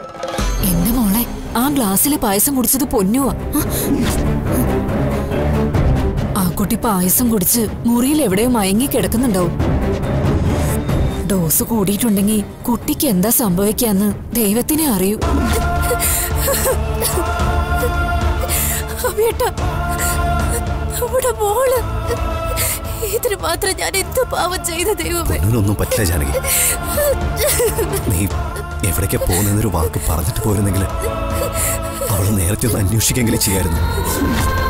എന്റെ മോളെ ആ ഗ്ലാസ്സിലെ പായസം കുടിച്ചത് പൊന്നുവാ ആ കുട്ടി പായസം കുടിച്ച് മുറിയിൽ എവിടെയോ മയങ്ങി കിടക്കുന്നുണ്ടാവും ഡോസ് കൂടിയിട്ടുണ്ടെങ്കിൽ കുട്ടിക്ക് എന്താ സംഭവിക്കാന്ന് ദൈവത്തിനെ അറിയൂ അമ്മേട്ടാ നമ്മുടെ മോള് ഇതിന് മാത്രം ഞാൻ എന്ത് പാവം ചെയ്ത ദൈവമേ പൊന്നിനൊന്നും പറ്റില്ല ജാനകി നീ എവിടേക്കാ പോകുന്നൊരു വാക്ക് പറഞ്ഞിട്ട് പോരുന്നെങ്കിൽ അവൾ നേരത്തെ ഒന്ന് അന്വേഷിക്കെങ്കിലും ചെയ്യായിരുന്നു